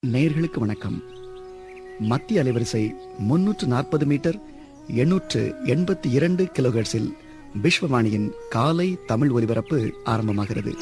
நேயர்களுக்கு வணக்கம் மத்திய அலைவரிசை முன்னூற்று நாற்பது மீட்டர் எண்ணூற்று எண்பத்தி இரண்டு கிலோஹெர்ட்ஸில் விஸ்வவாணியின் காலை தமிழ் ஒலிபரப்பு ஆரம்பமாகிறது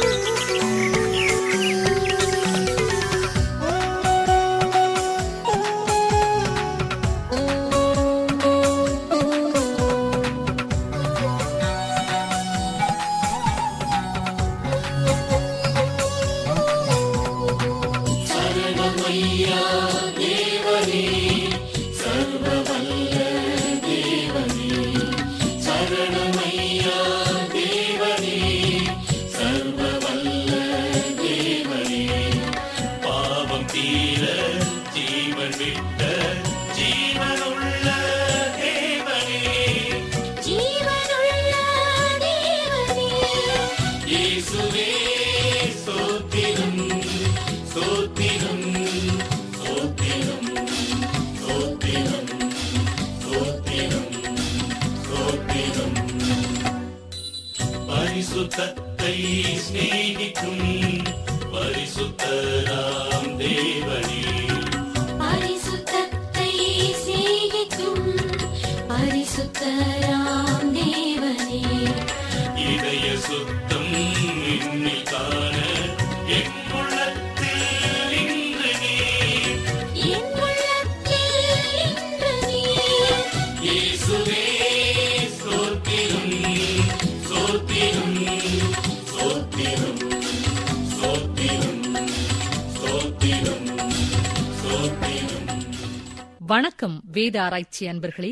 பாவம் தீர ஜீவன் விட்ட ஜீவனுள்ள தேவனே ஜீவனுள்ள தேவனே இயேசுவே சோத்திரம் சோத்திரம் சோத்திரம் சோத்திரம் சோத்திரம் சோத்திரம் பரிசுத்தத்தை சிநேகிக்கும் பரிசுத்தராம் தேவனே பரிசுத்தத்தை சிநேகிக்கும் பரிசுத்தராம் தேவனே இதய சுத்தம் என்னில் காண என் உள்ளத்தில் இன்று நீ என் உள்ளத்தில் இன்று நீர் இயேசுவே சோத்திரம் சோத்திரம் சோத்திரம் சோத்திரம் சோத்திரம் சோத்திரம் வணக்கம் வேத ஆராய்ச்சி அன்பர்களே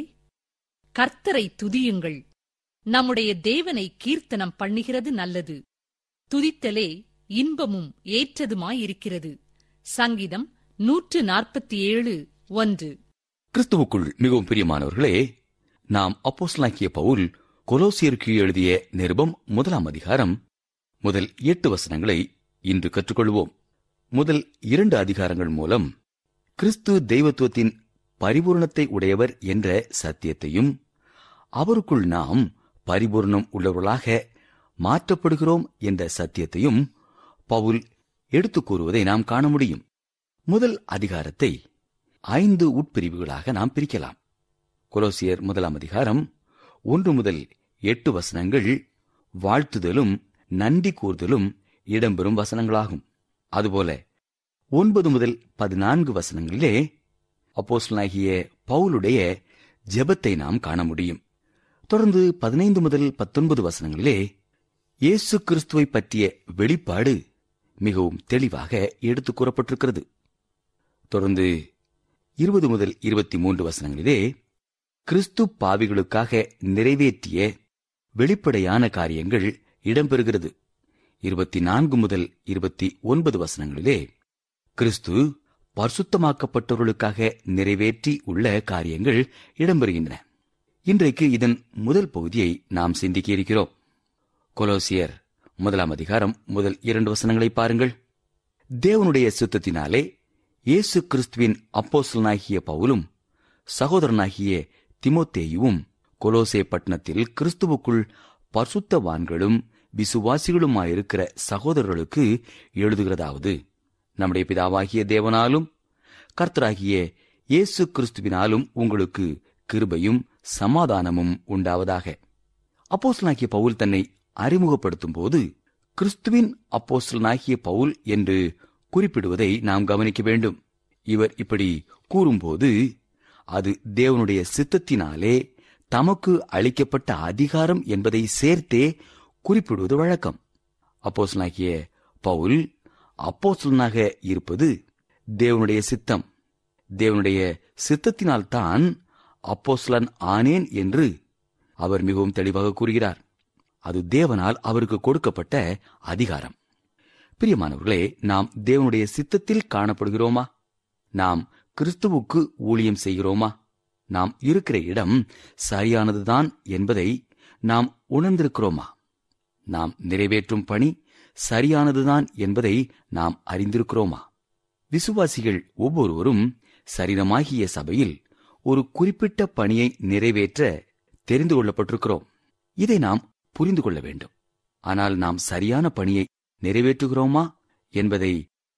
கர்த்தரை துதியுங்கள் நம்முடைய தேவனை கீர்த்தனம் பண்ணுகிறது நல்லது துதித்தலே இன்பமும் ஏற்றதுமாயிருக்கிறது சங்கீதம் நூற்று நாற்பத்தி ஏழு ஒன்று கிறிஸ்துவுக்குள் மிகவும் பிரியமானவர்களே நாம் அப்போஸ்தலனாகிய பவுல் கொலோசியருக்கு எழுதிய நிருபம் முதலாம் அதிகாரம் முதல் எட்டு வசனங்களை இன்று கற்றுக்கொள்வோம் முதல் இரண்டு அதிகாரங்கள் மூலம் கிறிஸ்து தெய்வத்துவத்தின் பரிபூரணத்தை உடையவர் என்ற சத்தியத்தையும் அவருக்குள் நாம் பரிபூர்ணம் உள்ளவர்களாக மாற்றப்படுகிறோம் என்ற சத்தியத்தையும் பவுல் எடுத்துக் கூறுவதை நாம் காண முடியும் முதல் அதிகாரத்தை ஐந்து உட்பிரிவுகளாக நாம் பிரிக்கலாம் கொலோசியர் முதலாம் அதிகாரம் ஒன்று முதல் எட்டு வசனங்கள் வாழ்த்துதலும் நன்றி கூறுதலும் இடம்பெறும் வசனங்களாகும் அதுபோல ஒன்பது முதல் பதினான்கு வசனங்களிலே அப்போஸ்தலனாகிய பவுலுடைய ஜெபத்தை நாம் காண முடியும் தொடர்ந்து பதினைந்து முதல் பத்தொன்பது வசனங்களிலே இயேசு கிறிஸ்துவை பற்றிய வெளிப்பாடு மிகவும் தெளிவாக எடுத்துக் கூறப்பட்டிருக்கிறது தொடர்ந்து இருபது முதல் இருபத்தி மூன்று வசனங்களிலே கிறிஸ்து பாவிகளுக்காக நிறைவேற்றிய வெளிப்படையான காரியங்கள் இடம்பெறுகிறது இருபத்தி நான்கு முதல் இருபத்தி ஒன்பது வசனங்களிலே கிறிஸ்து பரிசுத்தமாக்கப்பட்டவர்களுக்காக நிறைவேற்றி உள்ள காரியங்கள் இடம்பெறுகின்றன இன்றைக்கு இதன் முதல் பகுதியை நாம் சிந்திக்க இருக்கிறோம் கொலோசியர் முதலாம் அதிகாரம் முதல் இரண்டு வசனங்களை பாருங்கள் தேவனுடைய சித்தத்தினாலே இயேசு கிறிஸ்துவின் அப்போஸ்தலனாகிய பவுலும் சகோதரனாகிய திமோத்தேயுவும் கொலோசே பட்டணத்தில் கிறிஸ்துவுக்குள் பரிசுத்தவான்களும் விசுவாசிகளுமாயிருக்கிற சகோதரர்களுக்கு எழுதுகிறதாவது நம்முடைய பிதாவாகிய தேவனாலும் கர்த்தராகிய இயேசு கிறிஸ்துவினாலும் உங்களுக்கு கிருபையும் சமாதானமும் உண்டாவதாக அப்போஸ்தலனாகிய பவுல் தன்னை அறிமுகப்படுத்தும் போது கிறிஸ்துவின் அப்போஸ்தலனாகிய பவுல் என்று குறிப்பிடுவதை நாம் கவனிக்க வேண்டும் இவர் இப்படி கூறும்போது அது தேவனுடைய சித்தத்தினாலே தமக்கு அளிக்கப்பட்ட அதிகாரம் என்பதை சேர்த்தே குறிப்பிடுவது வழக்கம் அப்போஸ்தலனாகிய பவுல் அப்போஸ்தலனாக இருப்பது தேவனுடைய சித்தம் தேவனுடைய சித்தத்தினால்தான் அப்போஸ்தலன் ஆனேன் என்று அவர் மிகவும் தெளிவாக கூறுகிறார் அது தேவனால் அவருக்கு கொடுக்கப்பட்ட அதிகாரம் பிரியமானவர்களே நாம் தேவனுடைய சித்தத்தில் காணப்படுகிறோமா நாம் கிறிஸ்துவுக்கு ஊழியம் செய்கிறோமா நாம் இருக்கிற இடம் சரியானதுதான் என்பதை நாம் உணர்ந்திருக்கிறோமா நாம் நிறைவேற்றும் பணி சரியானதுதான் என்பதை நாம் அறிந்திருக்கிறோமா விசுவாசிகள் ஒவ்வொருவரும் சரீரமாகிய சபையில் ஒரு குறிப்பிட்ட பணியை நிறைவேற்ற தெரிந்து கொள்ளப்பட்டிருக்கிறோம் இதை நாம் புரிந்து கொள்ள வேண்டும் ஆனால் நாம் சரியான பணியை நிறைவேற்றுகிறோமா என்பதை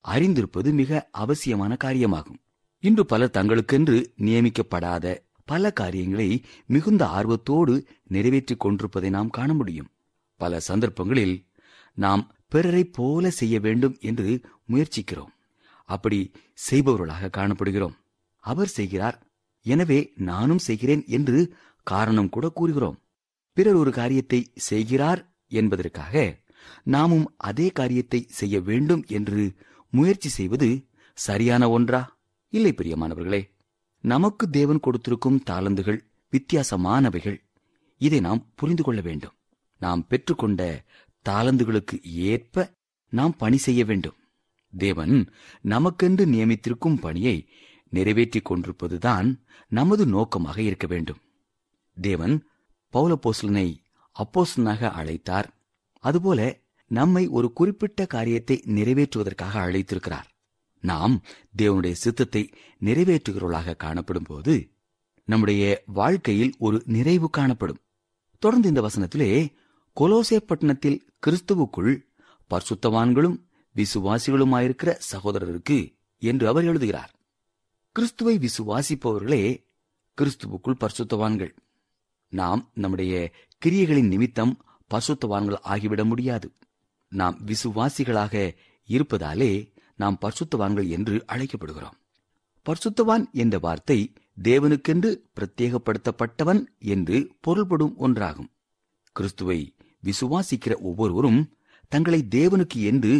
அறிந்திருப்பது மிக அவசியமான காரியமாகும் இன்று பலர் தங்களுக்கென்று நியமிக்கப்படாத பல காரியங்களை மிகுந்த ஆர்வத்தோடு நிறைவேற்றிக் கொண்டிருப்பதை நாம் காண முடியும் பல சந்தர்ப்பங்களில் நாம் பிறரைப் போல செய்ய வேண்டும் என்று முயற்சிக்கிறோம் அப்படி செய்பவர்களாக காணப்படுகிறோம் அவர் செய்கிறார் எனவே நானும் செய்கிறேன் என்று காரணம் கூட கூறுகிறோம் பிறர் ஒரு காரியத்தை செய்கிறார் என்பதற்காக நாமும் அதே காரியத்தை செய்ய வேண்டும் என்று முயற்சி செய்வது சரியான ஒன்றா இல்லை பிரியமானவர்களே நமக்கு தேவன் கொடுத்திருக்கும் தாளந்துகள் வித்தியாசமானவைகள் இதை நாம் புரிந்து கொள்ள வேண்டும் நாம் பெற்றுக்கொண்ட தாளந்துகளுக்கு ஏற்ப நாம் பணி செய்ய வேண்டும் தேவன் நமக்கென்று நியமித்திருக்கும் பணியை நிறைவேற்றிக் கொண்டிருப்பதுதான் நமது நோக்கமாக இருக்க வேண்டும் தேவன் பௌலப்போஸ்லனை அப்போஸ்தலனாக அழைத்தார் அதுபோல நம்மை ஒரு குறிப்பிட்ட காரியத்தை நிறைவேற்றுவதற்காக அழைத்திருக்கிறார் நாம் தேவனுடைய சித்தத்தை நிறைவேற்றுகிறவர்களாக காணப்படும் போது நம்முடைய வாழ்க்கையில் ஒரு நிறைவு காணப்படும் தொடர்ந்து இந்த வசனத்திலே கொலோசே பட்டணத்தில் கிறிஸ்துவுக்குள் பரிசுத்தவான்களும் விசுவாசிகளுமாயிருக்கிற சகோதரருக்கு என்று அவர் எழுதுகிறார் கிறிஸ்துவை விசுவாசிப்பவர்களே கிறிஸ்துவுக்குள் பரிசுத்தவான்கள் நாம் நம்முடைய கிரியைகளின் நிமித்தம் பரிசுத்தவான்கள் ஆகிவிட முடியாது நாம் விசுவாசிகளாக இருப்பதாலே நாம் பரிசுத்தவான்கள் என்று அழைக்கப்படுகிறோம் பரிசுத்தவான் என்ற வார்த்தை தேவனுக்கென்று பிரத்யேகப்படுத்தப்பட்டவன் என்று பொருள்படும் ஒன்றாகும் கிறிஸ்துவை விசுவாசிக்கிற ஒவ்வொருவரும் தங்களை தேவனுக்கு என்று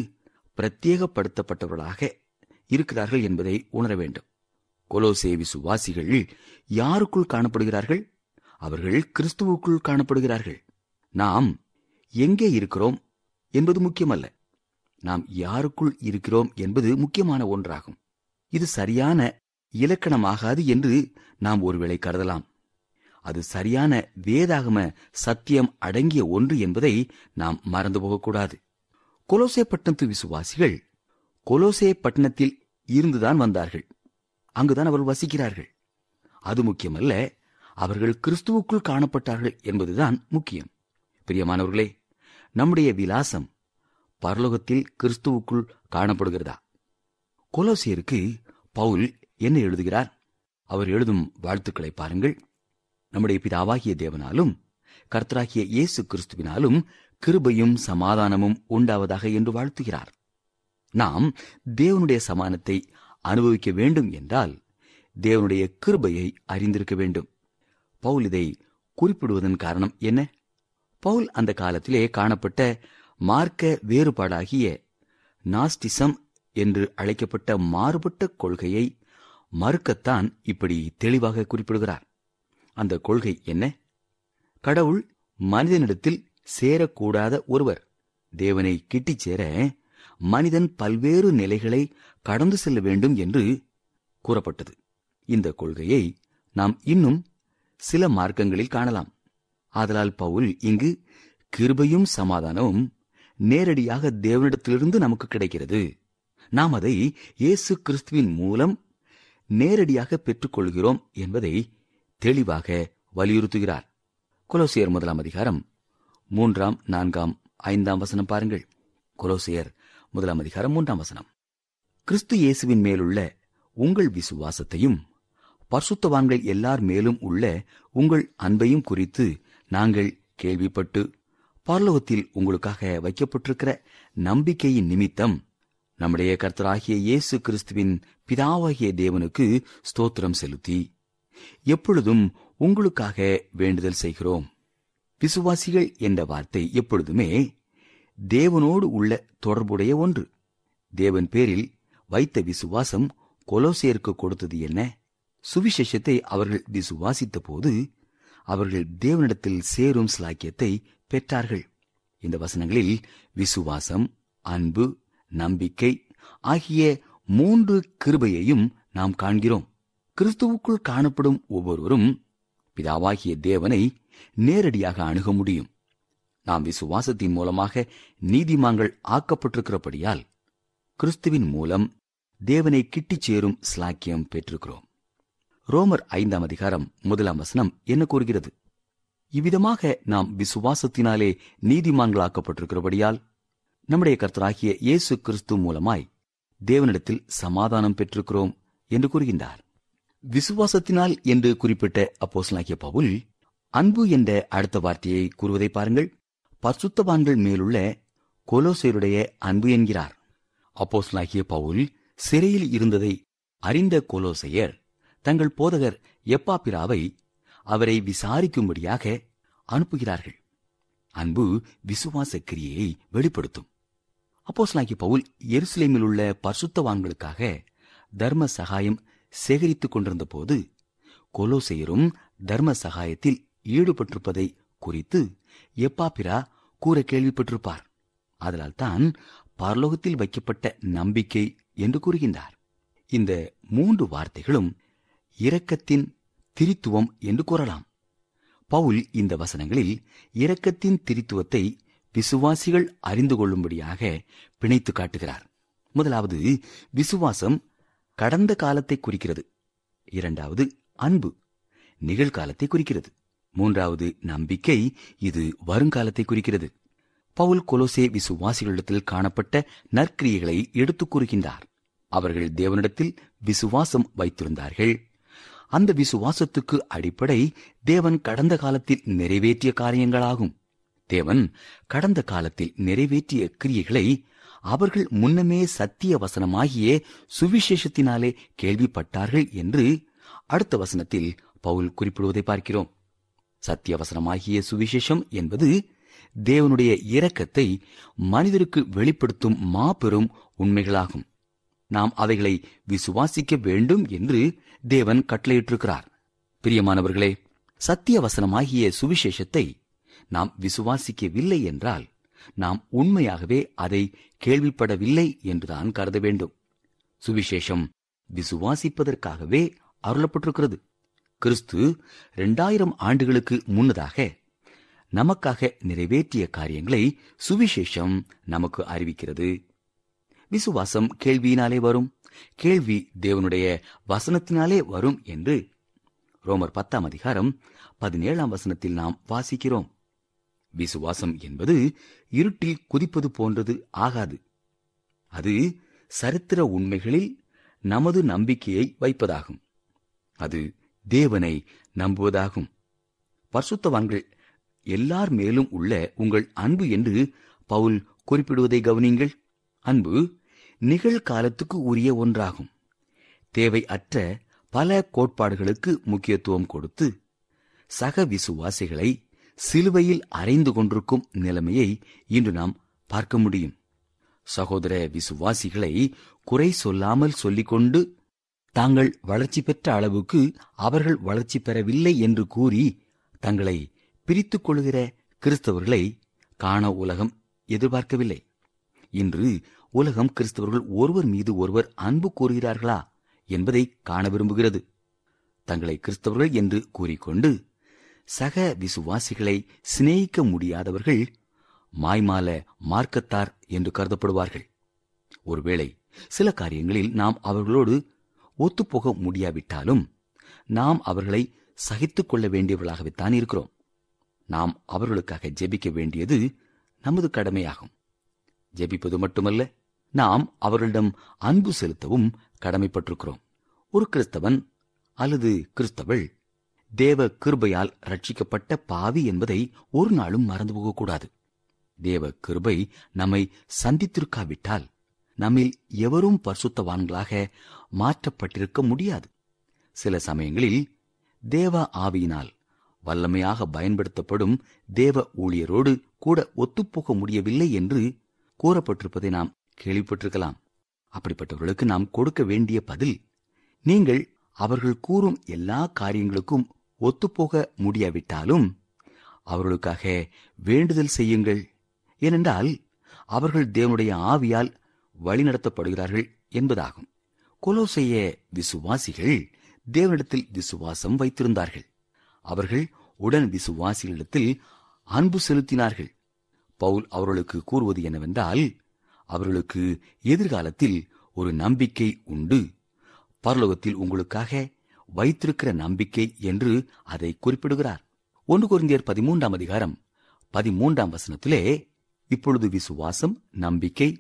பிரத்யேகப்படுத்தப்பட்டவர்களாக இருக்கிறார்கள் என்பதை உணர வேண்டும் கொலோசே விசுவாசிகள் யாருக்குள் காணப்படுகிறார்கள் அவர்கள் கிறிஸ்துவுக்குள் காணப்படுகிறார்கள் நாம் எங்கே இருக்கிறோம் என்பது முக்கியமல்ல நாம் யாருக்குள் இருக்கிறோம் என்பது முக்கியமான ஒன்றாகும் இது சரியான இலக்கணமாகாது என்று நாம் ஒருவேளை கருதலாம் அது சரியான வேதாகம சத்தியம் அடங்கிய ஒன்று என்பதை நாம் மறந்து போகக்கூடாது கொலோசே பட்டணத்து விசுவாசிகள் கொலோசே பட்டணத்தில் இருந்துதான் வந்தார்கள் அங்குதான் அவர்கள் வசிக்கிறார்கள் அது முக்கியமல்ல அவர்கள் கிறிஸ்துவுக்குள் காணப்பட்டார்கள் என்பதுதான் முக்கியம் பிரியமானவர்களே நம்முடைய விலாசம் பரலோகத்தில் கிறிஸ்துவுக்குள் காணப்படுகிறதா கொலோசியருக்கு பவுல் என்ன எழுதுகிறார் அவர் எழுதும் வாழ்த்துக்களை பாருங்கள் நம்முடைய பிதாவாகிய தேவனாலும் கர்த்தராகிய இயேசு கிறிஸ்துவினாலும் கிருபையும் சமாதானமும் உண்டாவதாக என்று வாழ்த்துகிறார் நாம் தேவனுடைய சமானத்தை அனுபவிக்க வேண்டும் என்றால் தேவனுடைய கிருபையை அறிந்திருக்க வேண்டும் பவுல் இதை குறிப்பிடுவதன் காரணம் என்ன பவுல் அந்த காலத்திலே காணப்பட்ட மார்க்க வேறுபாடாகிய நாஸ்டிசம் என்று அழைக்கப்பட்ட மாறுபட்ட கொள்கையை மறுக்கத்தான் இப்படி தெளிவாக குறிப்பிடுகிறார் அந்த கொள்கை என்ன கடவுள் மனிதனிடத்தில் சேரக்கூடாத ஒருவர் தேவனை கிட்டிச் சேர மனிதன் பல்வேறு நிலைகளை கடந்து செல்ல வேண்டும் என்று கூறப்பட்டது இந்த கொள்கையை நாம் இன்னும் சில மார்க்கங்களில் காணலாம் ஆதலால் பவுல் இங்கு கிருபையும் சமாதானமும் நேரடியாக தேவனிடத்திலிருந்து நமக்கு கிடைக்கிறது நாம் அதை இயேசு கிறிஸ்துவின் மூலம் நேரடியாக பெற்றுக்கொள்கிறோம் என்பதை தெளிவாக வலியுறுத்துகிறார் கொலோசியர் முதலாம் அதிகாரம் மூன்றாம் நான்காம் ஐந்தாம் வசனம் பாருங்கள் கொலோசியர் முதலாம் அதிகாரம் மூன்றாம் வசனம் கிறிஸ்து இயேசுவின் மேலுள்ள உங்கள் விசுவாசத்தையும் பரிசுத்தவான்கள் எல்லார் மேலும் உள்ள உங்கள் அன்பையும் குறித்து நாங்கள் கேள்விப்பட்டு பரலோகத்தில் உங்களுக்காக வைக்கப்பட்டிருக்கிற நம்பிக்கையின் நிமித்தம் நம்முடைய கர்த்தராகிய இயேசு கிறிஸ்துவின் பிதாவாகிய தேவனுக்கு ஸ்தோத்திரம் செலுத்தி எப்பொழுதும் உங்களுக்காக வேண்டுதல் செய்கிறோம் விசுவாசிகள் என்ற வார்த்தை எப்பொழுதுமே தேவனோடு உள்ள தொடர்புடைய ஒன்று தேவன் பேரில் வைத்த விசுவாசம் கொலோசேருக்கு கொடுத்தது என்ன சுவிசேஷத்தை அவர்கள் விசுவாசித்த போது அவர்கள் தேவனிடத்தில் சேரும் சிலாக்கியத்தை பெற்றார்கள் இந்த வசனங்களில் விசுவாசம் அன்பு நம்பிக்கை ஆகிய மூன்று கிருபையையும் நாம் காண்கிறோம் கிறிஸ்துவுக்குள் காணப்படும் ஒவ்வொருவரும் பிதாவாகிய தேவனை நேரடியாக அணுக முடியும் நாம் விசுவாசத்தின் மூலமாக நீதிமான்கள் ஆக்கப்பட்டிருக்கிறபடியால் கிறிஸ்துவின் மூலம் தேவனை கிட்டிச் சேரும் ஸ்லாக்கியம் பெற்றிருக்கிறோம் ரோமர் ஐந்தாம் அதிகாரம் முதலாம் வசனம் என்ன கூறுகிறது இவ்விதமாக நாம் விசுவாசத்தினாலே நீதிமான்களாக்கப்பட்டிருக்கிறபடியால் நம்முடைய கர்த்தராகிய இயேசு கிறிஸ்து மூலமாய் தேவனிடத்தில் சமாதானம் பெற்றிருக்கிறோம் என்று கூறுகின்றார் விசுவாசத்தினால் என்று குறிப்பிட்ட அப்போஸ்தலனாகிய பவுல் அன்பு என்ற அடுத்த வார்த்தையை கூறுவதை பாருங்கள் பரிசுத்தவான்கள் மேலுள்ள கொலோசேருடைய அன்பு என்கிறார் அப்போஸ்தலனாகிய பவுல் சிறையில் இருந்ததை அறிந்த கொலோசையர் தங்கள் போதகர் எப்பாப்பிராவை அவரை விசாரிக்கும்படியாக அனுப்புகிறார்கள் அன்பு விசுவாச கிரியையை வெளிப்படுத்தும் அப்போஸ்தலனாகிய பவுல் எருசலேமில் உள்ள பரிசுத்தவான்களுக்காக தர்ம சகாயம் சேகரித்துக் கொண்டிருந்த போது கொலோசையரும் தர்ம சகாயத்தில் ஈடுபட்டிருப்பதை குறித்து எப்பாப்பிரா கூற கேள்விப்பட்டிருப்பார் அதனால் தான் பரலோகத்தில் வைக்கப்பட்ட நம்பிக்கை என்று கூறுகின்றார் இந்த மூன்று வார்த்தைகளும் இரக்கத்தின் திரித்துவம் என்று கூறலாம் பவுல் இந்த வசனங்களில் இரக்கத்தின் திரித்துவத்தை விசுவாசிகள் அறிந்து கொள்ளும்படியாக பிணைத்து காட்டுகிறார் முதலாவது விசுவாசம் கடந்த காலத்தை குறிக்கிறது இரண்டாவது அன்பு நிகழ்காலத்தை குறிக்கிறது மூன்றாவது நம்பிக்கை இது வருங்காலத்தை குறிக்கிறது பவுல் கொலோசே விசுவாசிகளிடத்தில் காணப்பட்ட நற்கிரியைகளை எடுத்துக் கூறுகின்றார் அவர்கள் தேவனிடத்தில் விசுவாசம் வைத்திருந்தார்கள் அந்த விசுவாசத்துக்கு அடிப்படை தேவன் கடந்த காலத்தில் நிறைவேற்றிய காரியங்களாகும் தேவன் கடந்த காலத்தில் நிறைவேற்றிய கிரியைகளை அவர்கள் முன்னமே சத்திய வசனமாகிய சுவிசேஷத்தினாலே கேள்விப்பட்டார்கள் என்று அடுத்த வசனத்தில் பவுல் குறிப்பிடுவதை பார்க்கிறோம் சத்திய வசனமாகிய சுவிசேஷம் என்பது தேவனுடைய இரக்கத்தை மனிதருக்கு வெளிப்படுத்தும் மாபெரும் உண்மைகளாகும் நாம் அவைகளை விசுவாசிக்க வேண்டும் என்று தேவன் கட்டளையிட்டிருக்கிறார் பிரியமானவர்களே சத்திய வசனமாகிய சுவிசேஷத்தை நாம் விசுவாசிக்கவில்லை என்றால் நாம் உண்மையாகவே அதை கேள்விப்படவில்லை என்றுதான் கருத வேண்டும் சுவிசேஷம் விசுவாசிப்பதற்காகவே அருளப்பட்டிருக்கிறது கிறிஸ்து இரண்டாயிரம் ஆண்டுகளுக்கு முன்னதாக நமக்காக நிறைவேற்றிய காரியங்களை சுவிசேஷம் நமக்கு அறிவிக்கிறது விசுவாசம் கேள்வியினாலே வரும் கேள்வி தேவனுடைய வசனத்தினாலே வரும் என்று ரோமர் பத்தாம் அதிகாரம் பதினேழாம் வசனத்தில் நாம் வாசிக்கிறோம் விசுவாசம் என்பது இருட்டில் குதிப்பது போன்றது ஆகாது அது சரித்திர உண்மைகளில் நமது நம்பிக்கையை வைப்பதாகும் அது தேவனை நம்புவதாகும் பரிசுத்தவான்கள் எல்லார் மேலும் உள்ள உங்கள் அன்பு என்று பவுல் குறிப்பிடுவதை கவனிங்கள் அன்பு நிகழ்காலத்துக்கு உரிய ஒன்றாகும் தேவை அற்ற பல கோட்பாடுகளுக்கு முக்கியத்துவம் கொடுத்து சக விசுவாசிகளை சிலுவையில் அறைந்து கொண்டிருக்கும் நிலைமையை இன்று நாம் பார்க்க முடியும் சகோதர விசுவாசிகளை குறை சொல்லாமல் சொல்லிக்கொண்டு தாங்கள் வளர்ச்சி பெற்ற அளவுக்கு அவர்கள் வளர்ச்சி பெறவில்லை என்று கூறி தங்களை பிரித்துக் கொள்கிற கிறிஸ்தவர்களை காண உலகம் எதிர்பார்க்கவில்லை இன்று உலகம் கிறிஸ்தவர்கள் ஒருவர் மீது ஒருவர் அன்பு கூறுகிறார்களா என்பதை காண விரும்புகிறது தங்களை கிறிஸ்தவர்கள் என்று கூறிக்கொண்டு சக விசுவாசிகளை சிநேகிக்க முடியாதவர்கள் மாய்மால மார்க்கத்தார் என்று கருதப்படுவார்கள் ஒருவேளை சில காரியங்களில் நாம் அவர்களோடு ஒத்துப்போக முடியாவிட்டாலும் நாம் அவர்களை சகித்துக் கொள்ள வேண்டியவர்களாகவேத்தான் இருக்கிறோம் நாம் அவர்களுக்காக ஜெபிக்க வேண்டியது நமது கடமையாகும் ஜெபிப்பது மட்டுமல்ல நாம் அவர்களிடம் அன்பு செலுத்தவும் கடமைப்பட்டிருக்கிறோம் ஒரு கிறிஸ்தவன் அல்லது கிறிஸ்தவள் தேவ கிருபையால் ரட்சிக்கப்பட்ட பாவி என்பதை ஒரு நாளும் மறந்து போகக்கூடாது தேவ கிருபை நம்மை சந்தித்திருக்காவிட்டால் நம்மில் எவரும் பரிசுத்தவான்களாக மாற்றப்பட்டிருக்க முடியாது சில சமயங்களில் தேவ ஆவியினால் வல்லமையாக பயன்படுத்தப்படும் தேவ ஊழியரோடு கூட ஒத்துப்போக முடியவில்லை என்று கூறப்பட்டிருப்பதை நாம் கேள்விப்பட்டிருக்கலாம் அப்படிப்பட்டவர்களுக்கு நாம் கொடுக்க வேண்டிய பதில் நீங்கள் அவர்கள் கூறும் எல்லா காரியங்களுக்கும் ஒத்துப்போக முடியாவிட்டாலும் அவர்களுக்காக வேண்டுதல் செய்யுங்கள் ஏனென்றால் அவர்கள் தேவனுடைய ஆவியால் வழிநடத்தப்படுகிறார்கள் என்பதாகும் கொலோசைய விசுவாசிகள் தேவனிடத்தில் விசுவாசம் வைத்திருந்தார்கள் அவர்கள் உடன் விசுவாசிகளிடத்தில் அன்பு செலுத்தினார்கள் பவுல் அவர்களுக்கு கூறுவது என்னவென்றால் அவர்களுக்கு எதிர்காலத்தில் ஒரு நம்பிக்கை உண்டு பரலோகத்தில் உங்களுக்காக வைத்திருக்கிற நம்பிக்கை என்று அதை குறிப்பிடுகிறார் ஒன்று குருந்தியர் பதிமூன்றாம் அதிகாரம் பதிமூன்றாம் வசனத்திலே இப்பொழுது விசுவாசம் நம்பிக்கை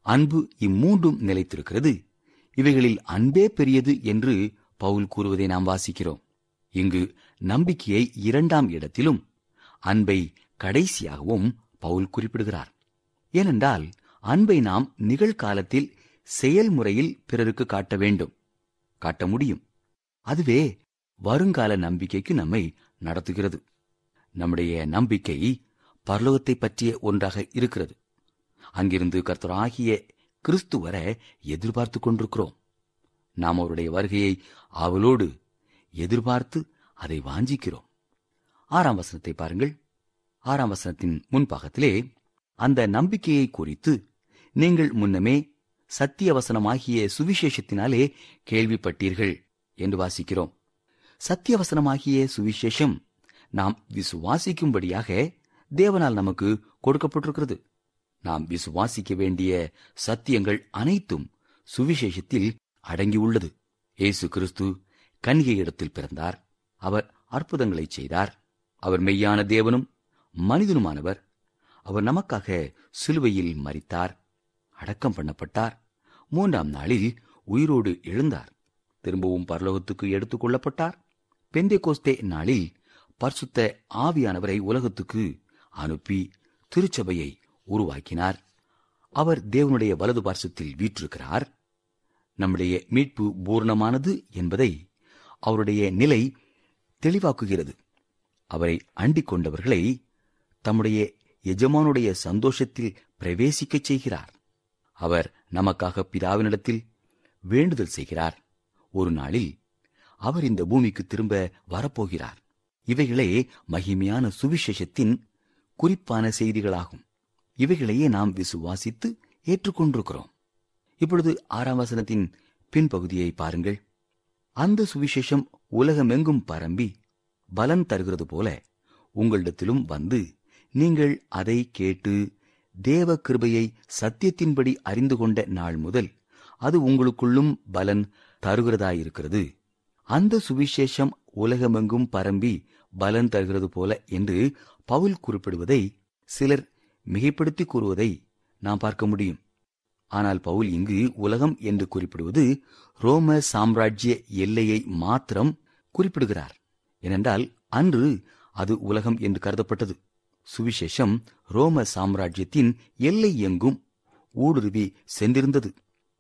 அன்பு இம்மூன்றும் நிலைத்திருக்கிறது இவைகளில் அன்பே பெரியது என்று பவுல் கூறுவதை நாம் வாசிக்கிறோம் இங்கு நம்பிக்கையை இரண்டாம் இடத்திலும் அன்பை கடைசியாகவும் பவுல் குறிப்பிடுகிறார் ஏனென்றால் அன்பை நாம் நிகழ்காலத்தில் செயல்முறையில் பிறருக்கு காட்ட வேண்டும் காட்ட முடியும் அதுவே வருங்கால நம்பிக்கைக்கு நம்மை நடத்துகிறது நம்முடைய நம்பிக்கை பரலோகத்தை பற்றிய ஒன்றாக இருக்கிறது அங்கிருந்து கர்த்தராகிய கிறிஸ்து வர எதிர்பார்த்து கொண்டிருக்கிறோம் நாம் அவருடைய வருகையை ஆவலோடு எதிர்பார்த்து அதை வாஞ்சிக்கிறோம் ஆறாம் வசனத்தை பாருங்கள் ஆறாம் வசனத்தின் முன்பாகத்திலே அந்த நம்பிக்கையை குறித்து நீங்கள் முன்னமே சத்திய வசனமாகிய சுவிசேஷத்தினாலே கேள்விப்பட்டீர்கள் என்று வாசிக்கிறோம் சத்திய வசனமாகிய சுவிசேஷம் நாம் விசுவாசிக்கும்படியாக தேவனால் நமக்கு கொடுக்கப்பட்டிருக்கிறது நாம் விசுவாசிக்க வேண்டிய சத்தியங்கள் அனைத்தும் சுவிசேஷத்தில் அடங்கியுள்ளது இயேசு கிறிஸ்து கன்னிகையிடத்தில் பிறந்தார் அவர் அற்புதங்களை செய்தார் அவர் மெய்யான தேவனும் மனிதனுமானவர் அவர் நமக்காக சிலுவையில் மரித்தார் அடக்கம் பண்ணப்பட்டார் மூன்றாம் நாளில் உயிரோடு எழுந்தார் திரும்பவும் பரலோகத்துக்கு எடுத்துக் கொள்ளப்பட்டார் பெந்தே கோஸ்தே நாளில் பரிசுத்த ஆவியானவரை உலகத்துக்கு அனுப்பி திருச்சபையை உருவாக்கினார் அவர் தேவனுடைய வலது பார்சத்தில் வீற்றிருக்கிறார் நம்முடைய மீட்பு பூர்ணமானது என்பதை அவருடைய நிலை தெளிவாக்குகிறது அவரை அண்டிக் கொண்டவர்களை தம்முடைய எஜமானுடைய சந்தோஷத்தில் பிரவேசிக்கச் செய்கிறார் அவர் நமக்காக பிதாவினிடத்தில் வேண்டுதல் செய்கிறார் ஒரு நாளில் அவர் இந்த பூமிக்கு திரும்ப வரப்போகிறார் இவைகளே மகிமையான சுவிசேஷத்தின் குறிப்பான செய்திகளாகும் இவைகளையே நாம் விசுவாசித்து ஏற்றுக்கொண்டிருக்கிறோம் இப்பொழுது ஆறாம் வசனத்தின் பின்பகுதியை பாருங்கள் அந்த சுவிசேஷம் உலகமெங்கும் பரம்பி பலன் தருகிறது போல உங்களிடத்திலும் வந்து நீங்கள் அதை கேட்டு தேவ கிருபையை சத்தியத்தின்படி அறிந்து கொண்ட நாள் முதல் அது உங்களுக்குள்ளும் பலன் தருகிறதாயிருக்கிறது அந்த சுவிசேஷம் உலகமெங்கும் பரம்பி பலன் தருகிறது போல என்று பவுல் குறிப்பிடுவதை சிலர் மிகைப்படுத்தி கூறுவதை நாம் பார்க்க முடியும் ஆனால் பவுல் இங்கு உலகம் என்று குறிப்பிடுவது ரோம சாம்ராஜ்ய எல்லையை மாத்திரம் குறிப்பிடுகிறார் ஏனென்றால் அன்று அது உலகம் என்று கருதப்பட்டது சுவிசேஷம் ரோம சாம்ராஜ்யத்தின் எல்லை எங்கும் ஊடுருவி சென்றிருந்தது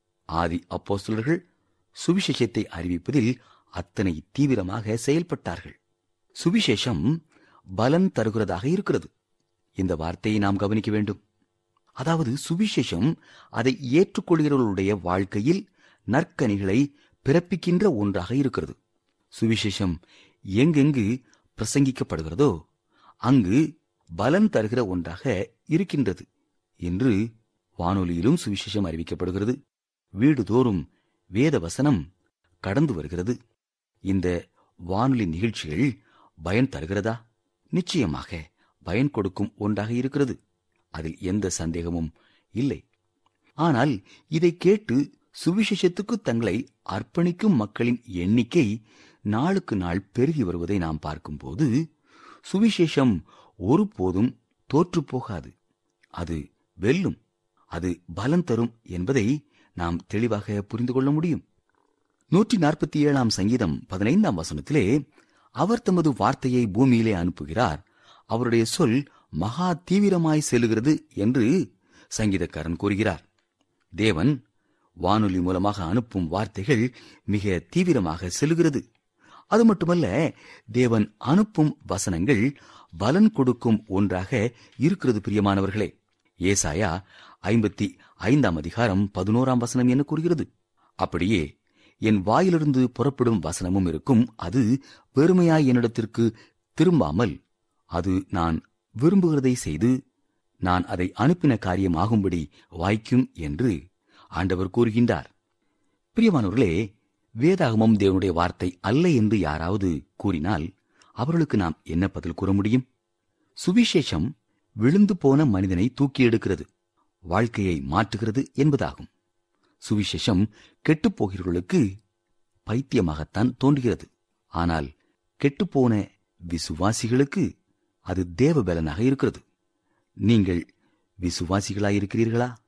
ஆதி அப்போஸ்தலர்கள் சுவிசேஷத்தை அறிவிப்பதில் அத்தனை தீவிரமாக செயல்பட்டார்கள் சுவிசேஷம் பலன் தருகிறதாக இருக்கிறது இந்த வார்த்தையை நாம் கவனிக்க வேண்டும் அதாவது சுவிசேஷம் அதை ஏற்றுக்கொள்கிறவர்களுடைய வாழ்க்கையில் நற்கனிகளை பிறப்பிக்கின்ற ஒன்றாக இருக்கிறது சுவிசேஷம் எங்கெங்கு பிரசங்கிக்கப்படுகிறதோ அங்கு பலன் தருகிற ஒன்றாக இருக்கின்றது என்று வானொலியிலும் சுவிசேஷம் அறிவிக்கப்படுகிறது வீடுதோறும் வேத வசனம் கடந்து வருகிறது இந்த வானொலி நிகழ்ச்சிகள் பயன் தருகிறதா நிச்சயமாக பயன் கொடுக்கும் ஒன்றாக இருக்கிறது அதில் எந்த சந்தேகமும் இல்லை ஆனால் இதை கேட்டு சுவிசேஷத்துக்கு தங்களை அர்ப்பணிக்கும் மக்களின் எண்ணிக்கை நாளுக்கு நாள் பெருகி வருவதை நாம் பார்க்கும்போது சுவிசேஷம் ஒருபோதும் தோற்றுப் போகாது அது வெல்லும் அது பலன் தரும் என்பதை நாம் தெளிவாக புரிந்து கொள்ள முடியும் நூற்றி நாற்பத்தி ஏழாம் சங்கீதம் பதினைந்தாம் வசனத்திலே அவர் தமது வார்த்தையை பூமியிலே அனுப்புகிறார் அவருடைய சொல் மகா தீவிரமாய் செல்லுகிறது என்று சங்கீதக்காரன் கூறுகிறார் தேவன் வானொலி மூலமாக அனுப்பும் வார்த்தைகள் மிக தீவிரமாக செல்லுகிறது அது மட்டுமல்ல தேவன் அனுப்பும் வசனங்கள் பலன் கொடுக்கும் ஒன்றாக இருக்கிறது பிரியமானவர்களே ஏசாயா ஐம்பத்தி ஐந்தாம் அதிகாரம் பதினோராம் வசனம் என்ன கூறுகிறது அப்படியே என் வாயிலிருந்து புறப்படும் வசனமும் இருக்கும் அது வெறுமையாய் என்னிடத்திற்கு திரும்பாமல் அது நான் விரும்புகிறதை செய்து நான் அதை அனுப்பின காரியம் ஆகும்படி வாய்க்கும் என்று ஆண்டவர் கூறுகின்றார் பிரியமானவர்களே வேதாகமம் தேவனுடைய வார்த்தை அல்ல என்று யாராவது கூறினால் அவர்களுக்கு நாம் என்ன பதில் கூற முடியும் சுவிசேஷம் விழுந்து போன மனிதனை தூக்கி எடுக்கிறது வாழ்க்கையை மாற்றுகிறது என்பதாகும் சுவிசேஷம் கெட்டுப்போகிறவர்களுக்கு பைத்தியமாகத்தான் தோன்றுகிறது ஆனால் கெட்டுப்போன விசுவாசிகளுக்கு அது தேவ பலனாக இருக்கிறது நீங்கள் விசுவாசிகளாயிருக்கிறீர்களா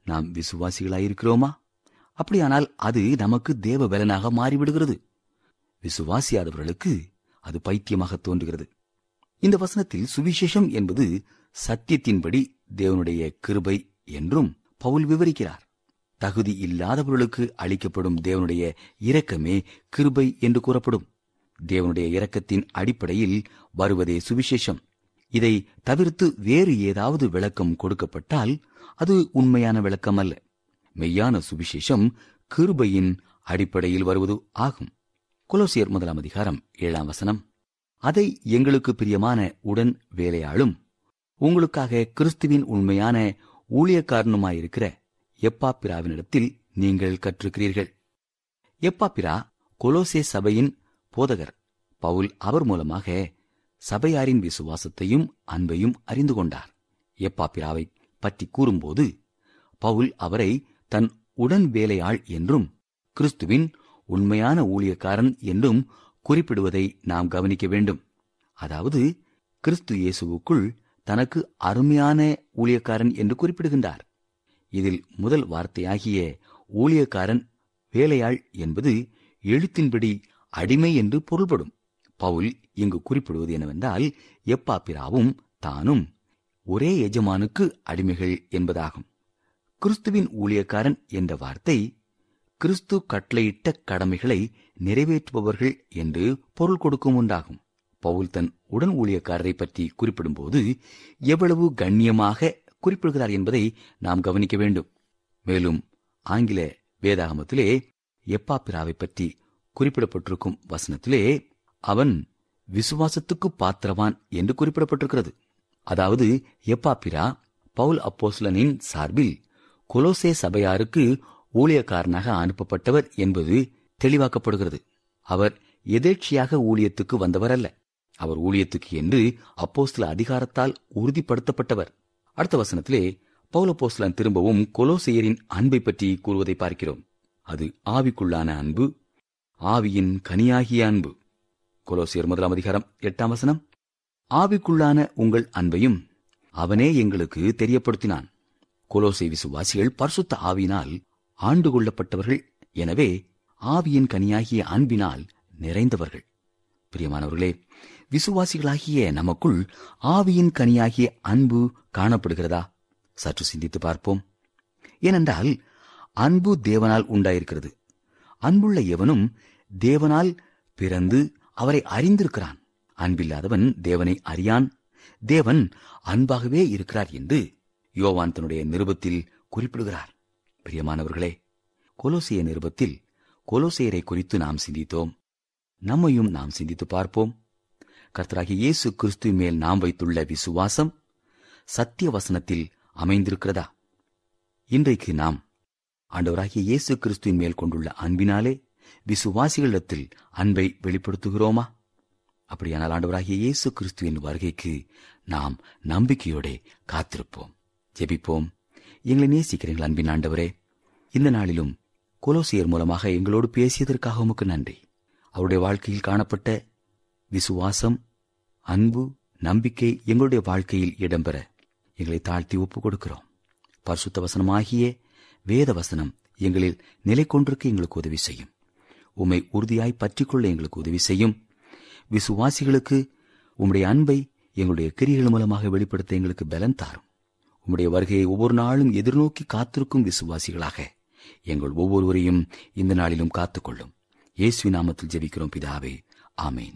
நாம் விசுவாசிகளாயிருக்கிறோமா அப்படியானால் அது நமக்கு தேவ பலனாக மாறிவிடுகிறது விசுவாசியாதவர்களுக்கு அது பைத்தியமாக தோன்றுகிறது இந்த வசனத்தில் சுவிசேஷம் என்பது சத்தியத்தின்படி தேவனுடைய கிருபை என்றும் பவுல் விவரிக்கிறார் தகுதி இல்லாதவர்களுக்கு அளிக்கப்படும் தேவனுடைய இரக்கமே கிருபை என்று கூறப்படும் தேவனுடைய இரக்கத்தின் அடிப்படையில் வருவதே சுவிசேஷம் இதை தவிர்த்து வேறு ஏதாவது விளக்கம் கொடுக்கப்பட்டால் அது உண்மையான விளக்கம் அல்ல மெய்யான சுவிசேஷம் கிருபையின் அடிப்படையில் வருவது ஆகும் கொலோசியர் முதலாம் அதிகாரம் ஏழாம் வசனம் அதை எங்களுக்கு பிரியமான உடன் வேலையாளும் உங்களுக்காக கிறிஸ்துவின் உண்மையான ஊழியக்காரனுமாயிருக்கிற எப்பாப்பிராவினிடத்தில் நீங்கள் கற்றிருக்கிறீர்கள் எப்பாப்பிரா கொலோசே சபையின் போதகர் பவுல் அவர் மூலமாக சபையாரின் விசுவாசத்தையும் அன்பையும் அறிந்து கொண்டார் எப்பாப்பிராவை பற்றி கூறும்போது பவுல் அவரை தன் உடன் வேலையாள் என்றும் கிறிஸ்துவின் உண்மையான ஊழியக்காரன் என்றும் குறிப்பிடுவதை நாம் கவனிக்க வேண்டும் அதாவது கிறிஸ்து இயேசுவுக்குள் தனக்கு அருமையான ஊழியக்காரன் என்று குறிப்பிடுகின்றார் இதில் முதல் வார்த்தையாகிய ஊழியக்காரன் வேலையாள் என்பது எழுத்தின்படி அடிமை என்று பொருள்படும் பவுல் இங்கு குறிப்பிடுவது என்னவென்றால் எப்பாப்பிராவும் தானும் ஒரே எஜமானுக்கு அடிமைகள் என்பதாகும் கிறிஸ்துவின் ஊழியக்காரன் என்ற வார்த்தை கிறிஸ்து கட்டளையிட்ட கடமைகளை நிறைவேற்றுபவர்கள் என்று பொருள் கொடுக்கும் உண்டாகும் பவுல் தன் உடன் ஊழியக்காரரை பற்றி குறிப்பிடும்போது எவ்வளவு கண்ணியமாக குறிப்பிடுகிறார் என்பதை நாம் கவனிக்க வேண்டும் மேலும் ஆங்கில வேதாகமத்திலே எப்பாப்பிராவை பற்றி குறிப்பிடப்பட்டிருக்கும் வசனத்திலே அவன் விசுவாசத்துக்கு பாத்திரவான் என்று குறிப்பிடப்பட்டிருக்கிறது அதாவது எப்பாப்பிரா பவுல் அப்போஸ்லனின் சார்பில் கொலோசே சபையாருக்கு ஊழியக்காரனாக அனுப்பப்பட்டவர் என்பது தெளிவாக்கப்படுகிறது அவர் எதேட்சியாக ஊழியத்துக்கு வந்தவர் அல்ல அவர் ஊழியத்துக்கு என்று அப்போஸ்தல அதிகாரத்தால் உறுதிப்படுத்தப்பட்டவர் அடுத்த வசனத்திலே பௌலப்போஸ்லன் திரும்பவும் கொலோசையரின் அன்பை பற்றி கூறுவதை பார்க்கிறோம் அது ஆவிக்குள்ளான அன்பு ஆவியின் கனியாகிய அன்பு கொலோசியர் முதலாம் அதிகாரம் எட்டாம் வசனம் ஆவிக்குள்ளான உங்கள் அன்பையும் அவனே எங்களுக்கு தெரியப்படுத்தினான் கொலோசை விசுவாசிகள் பரிசுத்த ஆவியினால் ஆண்டு கொள்ளப்பட்டவர்கள் எனவே ஆவியின் கனியாகிய அன்பினால் நிறைந்தவர்கள் பிரியமானவர்களே விசுவாசிகளாகிய நமக்குள் ஆவியின் கனியாகிய அன்பு காணப்படுகிறதா சற்று சிந்தித்து பார்ப்போம் ஏனென்றால் அன்பு தேவனால் உண்டாயிருக்கிறது அன்புள்ள எவனும் தேவனால் பிறந்து அவரை அறிந்திருக்கிறான் அன்பில்லாதவன் தேவனை அறியான் தேவன் அன்பாகவே இருக்கிறார் என்று யோவான் தன்னுடைய நிருபத்தில் குறிப்பிடுகிறார் பிரியமானவர்களே கொலோசிய நிருபத்தில் கொலோசியரை குறித்து நாம் சிந்தித்தோம் நம்மையும் நாம் சிந்தித்து பார்ப்போம் கர்த்தராகிய இயேசு கிறிஸ்து மேல் நாம் வைத்துள்ள விசுவாசம் சத்திய வசனத்தில் அமைந்திருக்கிறதா இன்றைக்கு நாம் ஆண்டவராகிய இயேசு கிறிஸ்துவின் மேல் கொண்டுள்ள அன்பினாலே விசுவாசிகளிடத்தில் அன்பை வெளிப்படுத்துகிறோமா அப்படியானால் ஆண்டவராகிய இயேசு கிறிஸ்துவின் வருகைக்கு நாம் நம்பிக்கையோட காத்திருப்போம் ஜெபிப்போம் எங்களை நேசிக்கிறீர்கள் அன்பின் ஆண்டவரே இந்த நாளிலும் கொலோசியர் மூலமாக எங்களோடு பேசியதற்காக உமக்கு நன்றி அவருடைய வாழ்க்கையில் காணப்பட்ட விசுவாசம் அன்பு நம்பிக்கை எங்களுடைய வாழ்க்கையில் இடம்பெற எங்களை தாழ்த்தி ஒப்புக் கொடுக்கிறோம் பரிசுத்த வசனமாகிய வேத வசனம் எங்களில் நிலை கொண்டிருக்க எங்களுக்கு உதவி செய்யும் உம்மை உறுதியாய் பற்றிக்கொள்ள எங்களுக்கு உதவி செய்யும் விசுவாசிகளுக்கு உம்முடைய அன்பை எங்களுடைய கிரிகள் மூலமாக வெளிப்படுத்த எங்களுக்கு பலன் தாரும் உம்முடைய வருகையை ஒவ்வொரு நாளும் எதிர்நோக்கி காத்திருக்கும் விசுவாசிகளாக எங்கள் ஒவ்வொருவரையும் இந்த நாளிலும் காத்துக்கொள்ளும் இயேசு நாமத்தில் ஜெபிக்கிறோம் பிதாவே ஆமேன்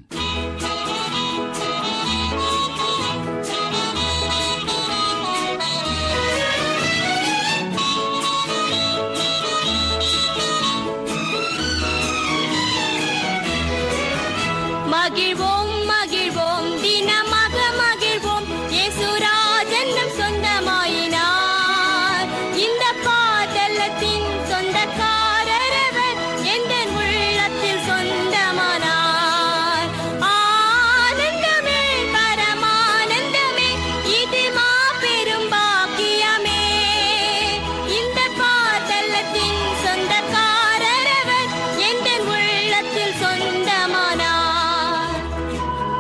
மகிழ்வோம் மகிழ்வோம் தினமாக மகிழ்வோம் இயேசுராஜன் நம் சொந்தமாயினார் இந்த பாதலத்தின் சொந்தக்காரரவர் எந்த உள்ளத்தில் சொந்தமானார் ஆனந்தமே பரமானந்தமே இது மாபெரும் பாக்கியமே இந்த பாதலத்தின் சொந்தக்காரரவர் எந்த உள்ளத்தில் சொந்தமானார்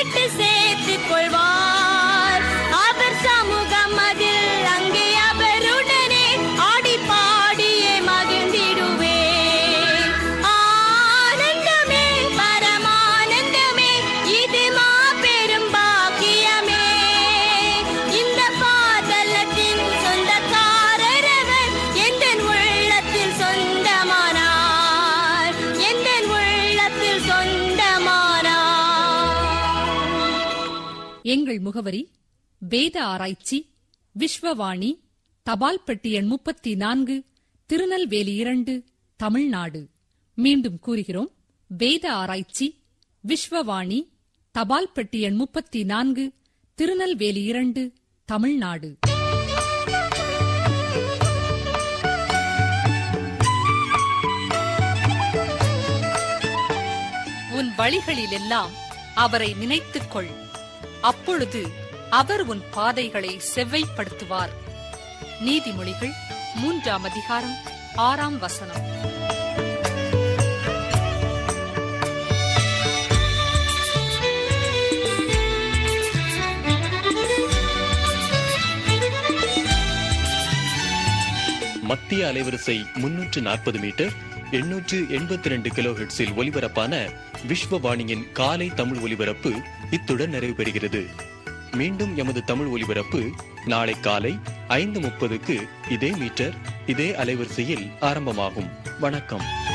மீட்டு சேர்த்துக் கொள்வார் அவர் சமூகம் அதில் அங்கே அவருடனே ஆடி பாடியே மகிழ்ந்திடுவே ஆனந்தமே பரமானந்தமே இது மாபெரும் பாக்கியமே இந்த பாதலத்தின் சொந்தக்காரரவர் எந்த உள்ளத்தில் சொந்தமானார் எந்த உள்ளத்தில் சொந்தமானார் எங்கள் முகவரி வேத ஆராய்ச்சி விஸ்வவாணி தபால் பெட்டி எண் முப்பத்தி நான்கு திருநெல்வேலி இரண்டு தமிழ்நாடு மீண்டும் கூறுகிறோம் வேத ஆராய்ச்சி விஸ்வவாணி தபால் பெட்டி எண் முப்பத்தி நான்கு திருநெல்வேலி இரண்டு தமிழ்நாடு உன் வழிகளிலெல்லாம் அவரை நினைத்துக் கொள் அப்பொழுது அவர் உன் பாதைகளை செவ்வைப்படுத்துவார் நீதிமொழிகள் மூன்றாம் அதிகாரம் ஆறாம் வசனம் மத்திய அலைவரிசை முன்னூற்று நாற்பது மீட்டர் எண்ணூற்று எண்பத்தி ரெண்டு கிலோ ஹெர்ட்ஸில் ஒலிபரப்பான விஸ்வவாணியின் காலை தமிழ் ஒலிபரப்பு இத்துடன் நிறைவு பெறுகிறது மீண்டும் எமது தமிழ் ஒலிபரப்பு நாளை காலை ஐந்து முப்பதுக்கு இதே மீட்டர் இதே அலைவரிசையில் ஆரம்பமாகும் வணக்கம்